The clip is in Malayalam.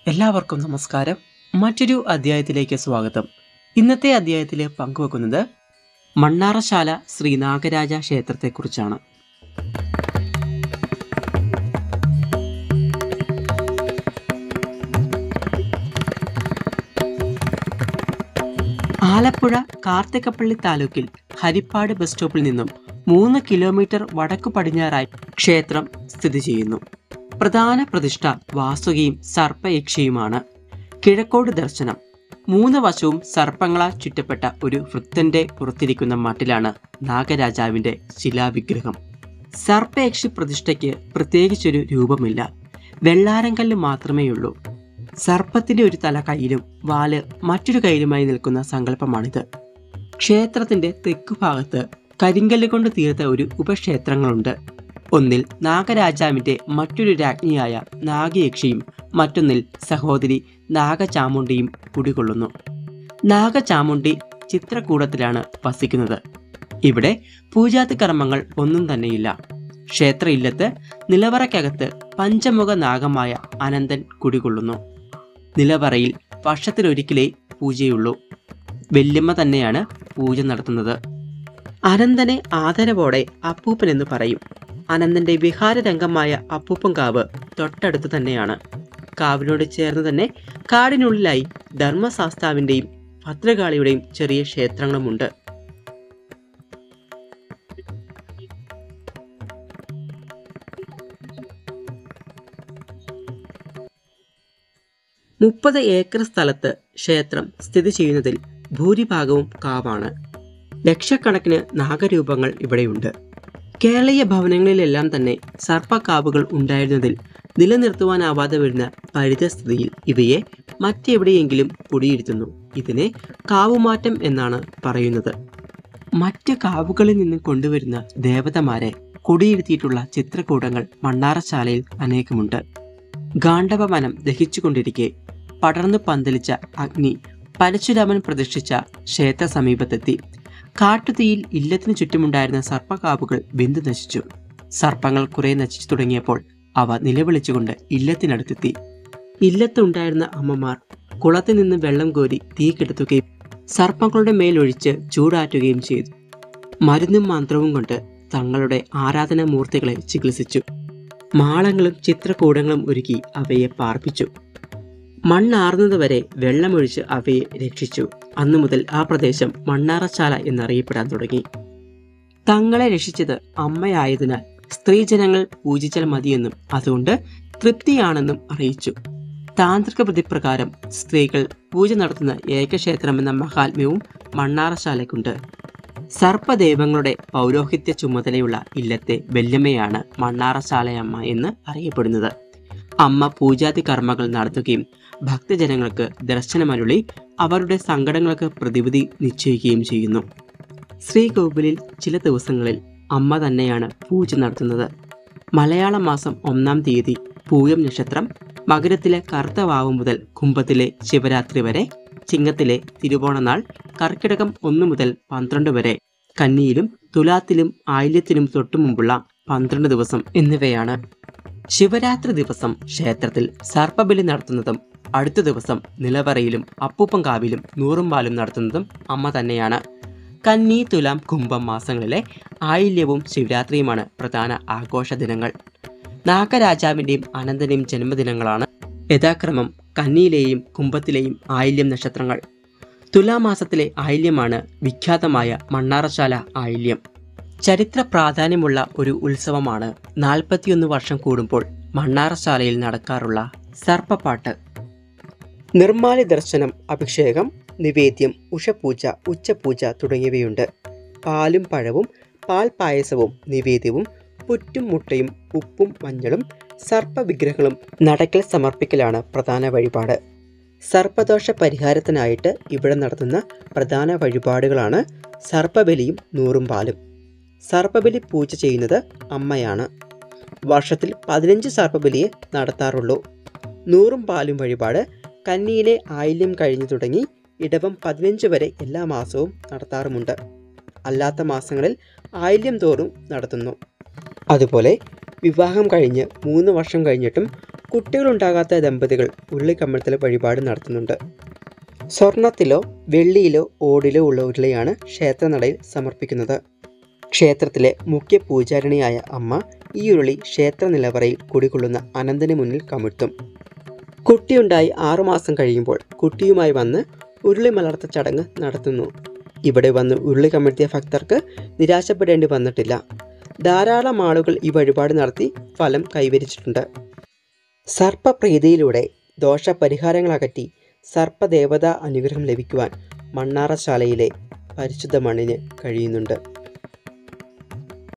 എല്ലാവർക്കും നമസ്കാരം മറ്റൊരു അധ്യായത്തിലേക്ക് സ്വാഗതം ഇന്നത്തെ അധ്യായത്തിൽ പങ്കുവെക്കുന്നത് മണ്ണാറശാല ശ്രീ നാഗരാജ ക്ഷേത്രത്തെക്കുറിച്ചാണ് ആലപ്പുഴ കാർത്തികപ്പള്ളി താലൂക്കിൽ ഹരിപ്പാട് ബസ് സ്റ്റോപ്പിൽ നിന്നും മൂന്ന് കിലോമീറ്റർ വടക്കു പടിഞ്ഞാറായി ക്ഷേത്രം സ്ഥിതി ചെയ്യുന്നു പ്രധാന പ്രതിഷ്ഠ വാസുകിയും സർപ്പയക്ഷിയുമാണ് കിഴക്കോട് ദർശനം മൂന്ന് വശവും സർപ്പങ്ങളാൽ ചുറ്റപ്പെട്ട ഒരു വൃത്തന്റെ പുറത്തിരിക്കുന്ന മട്ടിലാണ് നാഗരാജാവിന്റെ ശിലാവിഗ്രഹം സർപ്പയക്ഷി പ്രതിഷ്ഠയ്ക്ക് പ്രത്യേകിച്ചൊരു രൂപമില്ല വെള്ളാരങ്കല്ല് മാത്രമേയുള്ളൂ സർപ്പത്തിന്റെ ഒരു തല കയ്യിലും വാല് മറ്റൊരു കയ്യിലുമായി നിൽക്കുന്ന സങ്കല്പമാണിത് ക്ഷേത്രത്തിന്റെ തെക്കുഭാഗത്ത് കരിങ്കല്ല് കൊണ്ട് തീർത്ത ഒരു ഉപക്ഷേത്രങ്ങളുണ്ട് ഒന്നിൽ നാഗരാജാവിന്റെ മറ്റൊരു രാജ്ഞിയായ നാഗയക്ഷിയും മറ്റൊന്നിൽ സഹോദരി നാഗചാമുണ്ടിയും കുടികൊള്ളുന്നു നാഗചാമുണ്ടി ചിത്രകൂടത്തിലാണ് വസിക്കുന്നത് ഇവിടെ പൂജാതി കർമ്മങ്ങൾ ഒന്നും തന്നെയില്ല ക്ഷേത്ര ഇല്ലത്ത് നിലവറയ്ക്കകത്ത് പഞ്ചമുഖ നാഗമായ അനന്തൻ കുടികൊള്ളുന്നു നിലവറയിൽ വർഷത്തിലൊരിക്കലേ പൂജയുള്ളൂ വല്യമ്മ തന്നെയാണ് പൂജ നടത്തുന്നത് അനന്തനെ ആദരവോടെ അപ്പൂപ്പൻ എന്ന് പറയും അനന്തന്റെ വിഹാരരംഗമായ അപ്പൂപ്പൻ കാവ് തൊട്ടടുത്ത് തന്നെയാണ് കാവിനോട് ചേർന്ന് തന്നെ കാടിനുള്ളിലായി ധർമ്മശാസ്താവിന്റെയും ഭദ്രകാളിയുടെയും ചെറിയ ക്ഷേത്രങ്ങളുമുണ്ട് മുപ്പത് ഏക്കർ സ്ഥലത്ത് ക്ഷേത്രം സ്ഥിതി ചെയ്യുന്നതിൽ ഭൂരിഭാഗവും കാവാണ് ലക്ഷക്കണക്കിന് നാഗരൂപങ്ങൾ ഇവിടെയുണ്ട് കേരളീയ ഭവനങ്ങളിലെല്ലാം തന്നെ സർപ്പക്കാവുകൾ ഉണ്ടായിരുന്നതിൽ നിലനിർത്തുവാനാവാതെ വരുന്ന പരിതസ്ഥിതിയിൽ ഇവയെ മറ്റെവിടെയെങ്കിലും കുടിയിരുത്തുന്നു ഇതിനെ കാവുമാറ്റം എന്നാണ് പറയുന്നത് മറ്റ് കാവുകളിൽ നിന്ന് കൊണ്ടുവരുന്ന ദേവതമാരെ കുടിയിരുത്തിയിട്ടുള്ള ചിത്രകൂടങ്ങൾ മണ്ണാറശാലയിൽ അനേകമുണ്ട് ഗാണ്ഡവവനം ദഹിച്ചുകൊണ്ടിരിക്കെ പടർന്നു പന്തലിച്ച അഗ്നി പരശുരാമൻ പ്രതിഷ്ഠിച്ച ക്ഷേത്ര സമീപത്തെത്തി കാട്ടുതീയിൽ ഇല്ലത്തിനു ചുറ്റുമുണ്ടായിരുന്ന സർപ്പകാവുകൾ ബിന്ദു നശിച്ചു സർപ്പങ്ങൾ കുറെ നശിച്ചു തുടങ്ങിയപ്പോൾ അവ നിലവിളിച്ചുകൊണ്ട് ഇല്ലത്തിനടുത്തെത്തി ഇല്ലത്തുണ്ടായിരുന്ന അമ്മമാർ കുളത്തിൽ നിന്ന് വെള്ളം കോരി തീ കെടുത്തുകയും സർപ്പങ്ങളുടെ മേലൊഴിച്ച് ചൂടാറ്റുകയും ചെയ്തു മരുന്നും മന്ത്രവും കൊണ്ട് തങ്ങളുടെ ആരാധനാമൂർത്തികളെ ചികിത്സിച്ചു മാളങ്ങളും ചിത്രകൂടങ്ങളും ഒരുക്കി അവയെ പാർപ്പിച്ചു മണ്ണാർന്നതുവരെ വെള്ളമൊഴിച്ച് അവയെ രക്ഷിച്ചു അന്നു മുതൽ ആ പ്രദേശം മണ്ണാറശാല എന്നറിയപ്പെടാൻ തുടങ്ങി തങ്ങളെ രക്ഷിച്ചത് അമ്മയായതിനാൽ സ്ത്രീജനങ്ങൾ പൂജിച്ചാൽ മതിയെന്നും അതുകൊണ്ട് തൃപ്തിയാണെന്നും അറിയിച്ചു താന്ത്രിക പ്രതിപ്രകാരം സ്ത്രീകൾ പൂജ നടത്തുന്ന ഏകക്ഷേത്രമെന്ന മഹാത്മ്യവും മണ്ണാറശാലയ്ക്കുണ്ട് സർപ്പദൈവങ്ങളുടെ പൗരോഹിത്യ ചുമതലയുള്ള ഇല്ലത്തെ വല്യമ്മയാണ് മണ്ണാറശാലയമ്മ എന്ന് അറിയപ്പെടുന്നത് അമ്മ പൂജാതി കർമ്മങ്ങൾ നടത്തുകയും ഭക്തജനങ്ങൾക്ക് ദർശനമരുളി അവരുടെ സങ്കടങ്ങൾക്ക് പ്രതിവിധി നിശ്ചയിക്കുകയും ചെയ്യുന്നു ശ്രീകോവിലിൽ ചില ദിവസങ്ങളിൽ അമ്മ തന്നെയാണ് പൂജ നടത്തുന്നത് മലയാള മാസം ഒന്നാം തീയതി പൂയം നക്ഷത്രം മകരത്തിലെ കറുത്ത വാവ് മുതൽ കുംഭത്തിലെ ശിവരാത്രി വരെ ചിങ്ങത്തിലെ തിരുവോണനാൾ കർക്കിടകം ഒന്ന് മുതൽ പന്ത്രണ്ട് വരെ കന്നിയിലും തുലാത്തിലും ആയില്യത്തിനും തൊട്ടു മുമ്പുള്ള പന്ത്രണ്ട് ദിവസം എന്നിവയാണ് ശിവരാത്രി ദിവസം ക്ഷേത്രത്തിൽ സർപ്പബലി നടത്തുന്നതും അടുത്ത ദിവസം നിലവറയിലും അപ്പൂപ്പൻകാവിലും നൂറുംപാലും നടത്തുന്നതും അമ്മ തന്നെയാണ് കന്നി തുലാം കുംഭം മാസങ്ങളിലെ ആയില്യവും ശിവരാത്രിയുമാണ് പ്രധാന ആഘോഷ ദിനങ്ങൾ നാഗരാജാവിൻ്റെയും അനന്തൻ്റെയും ജന്മദിനങ്ങളാണ് യഥാക്രമം കന്നിയിലെയും കുംഭത്തിലെയും ആയില്യം നക്ഷത്രങ്ങൾ തുലാമാസത്തിലെ ആയില്യമാണ് വിഖ്യാതമായ മണ്ണാറശാല ആയില്യം ചരിത്ര പ്രാധാന്യമുള്ള ഒരു ഉത്സവമാണ് നാൽപ്പത്തിയൊന്ന് വർഷം കൂടുമ്പോൾ മണ്ണാറശാലയിൽ നടക്കാറുള്ള സർപ്പപ്പാട്ട് നിർമ്മാല്യ ദർശനം അഭിഷേകം നിവേദ്യം ഉഷപൂജ ഉച്ചപൂജ തുടങ്ങിയവയുണ്ട് പാലും പഴവും പാൽ പായസവും നിവേദ്യവും പുറ്റും മുട്ടയും ഉപ്പും മഞ്ഞളും സർപ്പവിഗ്രഹങ്ങളും നടക്കൽ സമർപ്പിക്കലാണ് പ്രധാന വഴിപാട് സർപ്പദോഷ പരിഹാരത്തിനായിട്ട് ഇവിടെ നടത്തുന്ന പ്രധാന വഴിപാടുകളാണ് സർപ്പബലിയും നൂറും പാലും സർപ്പബലി പൂജ ചെയ്യുന്നത് അമ്മയാണ് വർഷത്തിൽ പതിനഞ്ച് സർപ്പബലിയെ നടത്താറുള്ളൂ നൂറും പാലും വഴിപാട് കന്നിയിലെ ആയില്യം കഴിഞ്ഞു തുടങ്ങി ഇടവം പതിനഞ്ച് വരെ എല്ലാ മാസവും നടത്താറുമുണ്ട് അല്ലാത്ത മാസങ്ങളിൽ ആയില്യം തോറും നടത്തുന്നു അതുപോലെ വിവാഹം കഴിഞ്ഞ് മൂന്ന് വർഷം കഴിഞ്ഞിട്ടും കുട്ടികളുണ്ടാകാത്ത ദമ്പതികൾ ഉരുളിക്കമ്പലത്തിലെ വഴിപാട് നടത്തുന്നുണ്ട് സ്വർണത്തിലോ വെള്ളിയിലോ ഓടിലോ ഉള്ള ഉരുളയാണ് ക്ഷേത്രനടയിൽ സമർപ്പിക്കുന്നത് ക്ഷേത്രത്തിലെ മുഖ്യ പൂജാരിണിയായ അമ്മ ഈ ഉരുളി ക്ഷേത്ര നിലവറയിൽ കുടികൊള്ളുന്ന അനന്തന് മുന്നിൽ കമിഴ്ത്തും കുട്ടിയുണ്ടായി ആറുമാസം കഴിയുമ്പോൾ കുട്ടിയുമായി വന്ന് ഉരുളി മലർത്ത ചടങ്ങ് നടത്തുന്നു ഇവിടെ വന്ന് ഉരുളി കമിഴ്ത്തിയ ഭക്തർക്ക് നിരാശപ്പെടേണ്ടി വന്നിട്ടില്ല ധാരാളം ആളുകൾ ഈ വഴിപാട് നടത്തി ഫലം കൈവരിച്ചിട്ടുണ്ട് സർപ്പപ്രീതിയിലൂടെ ദോഷപരിഹാരങ്ങൾ അകറ്റി സർപ്പദേവതാ അനുഗ്രഹം ലഭിക്കുവാൻ മണ്ണാറശാലയിലെ പരിശുദ്ധ മണ്ണിന് കഴിയുന്നുണ്ട്